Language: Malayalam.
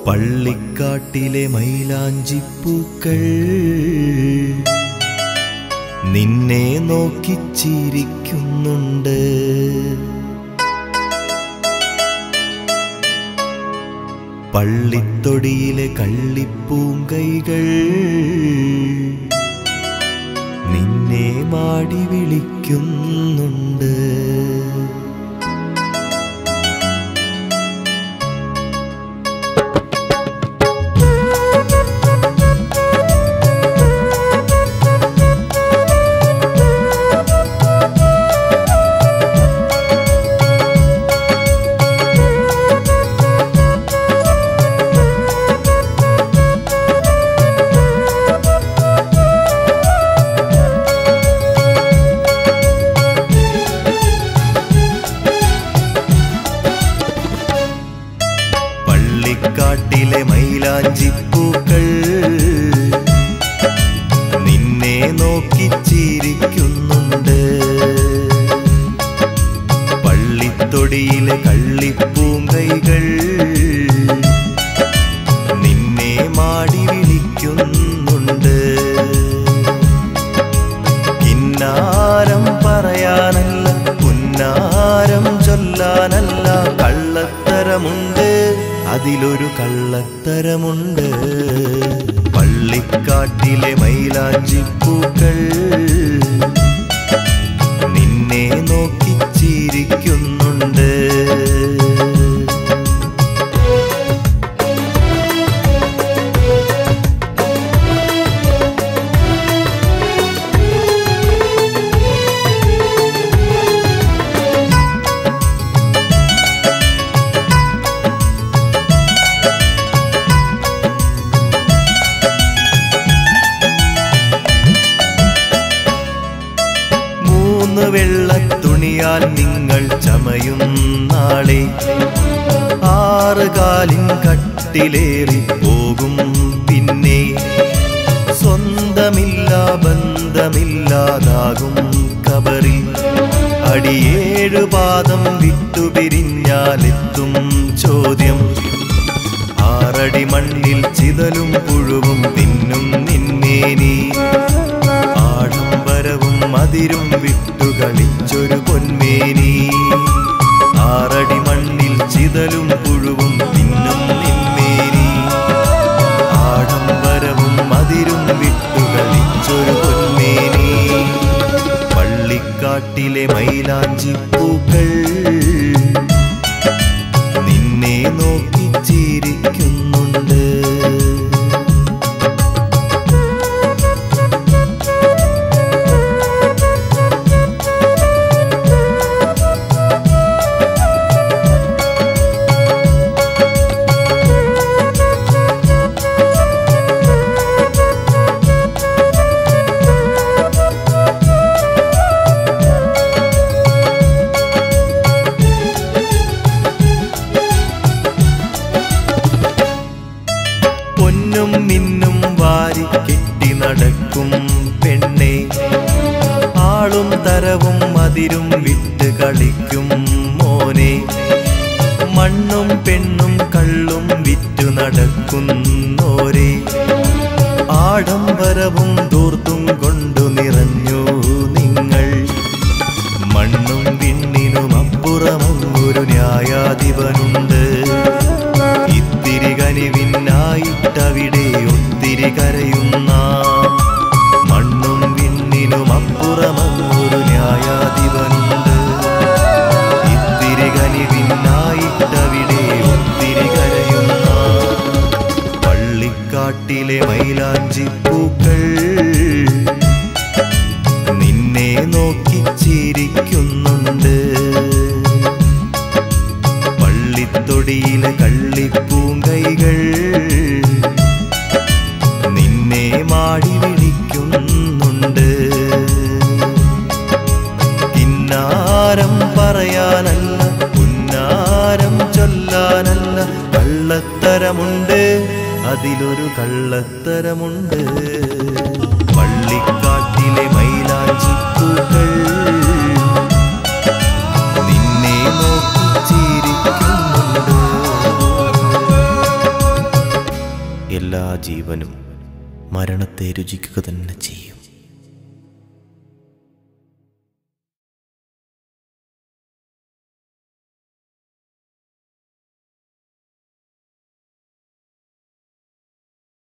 പള്ളിക്കാട്ടിലെ മൈലാഞ്ചിപ്പൂക്കൾ നിന്നെ നോക്കി ചിരിക്കുന്നുണ്ട് പള്ളിത്തൊടിയിലെ കള്ളിപ്പൂങ്കൈകൾ നിന്നെ മാടി വിളിക്കുന്നുണ്ട് പള്ളിക്കാട്ടിലെ മൈലാഞ്ചിപ്പൂക്കൾ നിന്നെ നോക്കി ചിരിക്കുന്നുണ്ട് പള്ളിത്തൊടിയിലെ കള്ളിപ്പൂങ്കൈകൾ നിന്നെ മാടി വിളിക്കുന്നുണ്ട് കിന്നാരം പറയാനല്ല പുന്നാരം ചൊല്ലാനല്ല കള്ളത്തരമുണ്ട് അതിലൊരു കള്ളത്തരമുണ്ട് പള്ളിക്കാട്ടിലെ മൈലാഞ്ചിപ്പൂക്കൾ നിന്നെ നോക്കി ചിരിക്കുന്നുണ്ട് മൂന്ന് വെള്ളത്തുണിയാൽ നിങ്ങൾ ചമയും നാളെ ആറ് കാലിൻ കട്ടിലേറി പോകും പിന്നെ സ്വന്തമില്ല ബന്ധമില്ലാതാകും കബറിൽ അടിയേഴു പാദം വിട്ടുപിരിഞ്ഞാലെത്തും ചോദ്യം ആറടി മണ്ണിൽ ചിതലും പുഴുവും തിന്നും നിന്നേനി ആഡംബരവും മതിരും വിട്ടുകളിച്ചൊരു പൊന്മേനി ആറടി മണ്ണിൽ ചിതലും പുഴുവും തിന്നും നിന്നേനി ആഡംബരവും മതിരും വിട്ടുകളിച്ചൊരു പൊന്മേനി പള്ളിക്കാട്ടിലെ മൈലാഞ്ചിപ്പൂക്കൾ നിന്നെ നോക്കി ചിരിക്കുന്നുണ്ട് പൊന്നും മിന്നും വാരി കെട്ടി നടക്കും പെണ്ണെ ആളും തരവും മതിരും വിട്ട് കളിക്കും മോനെ മണ്ണും പെണ്ണും കള്ളും വിറ്റു നടക്കുന്നോരെ ആഡംബരവും ദൂർത്തും കൊണ്ടു നിറഞ്ഞു നിങ്ങൾ മണ്ണും വിണ്ണിനും അപ്പുറമൊരു ന്യായാധിപനുണ്ട് ഇത്തിരി കനിവിനായിട്ടവിടെ ഒത്തിരി കരയുന്ന മണ്ണും വിണ്ണിനും അപ്പുറമൊരു ന്യായാധിപനുണ്ട് ഇത്തിരി കനിവിനായിട്ടവിടെ ഒത്തിരി കരയുന്ന പള്ളിക്കാട്ടിലെ മൈലാഞ്ചിപ്പൂക്കൾ നിന്നെ നോക്കി ചിരിക്കുന്നുണ്ട് പള്ളിത്തൊടിയിലെ കള്ളിപ്പൂങ്കൈകൾ നിന്നെ മാടി വിളിക്കുന്നുണ്ട് കിന്നാരം പറയാനല്ല പുന്നാരം ചൊല്ലാനല്ല കള്ളത്തരമുണ്ട് അതിലൊരു കള്ളത്തരമുണ്ട് പള്ളിക്കാട്ടിലെ മൈലാഞ്ചിപ്പൂക്കൾ നിന്നെ നോക്കി ചിരിക്കുന്നുണ്ട് എല്ലാ ജീവനും മരണത്തെ രുചിക്കുക തന്നെ ചെയ്യും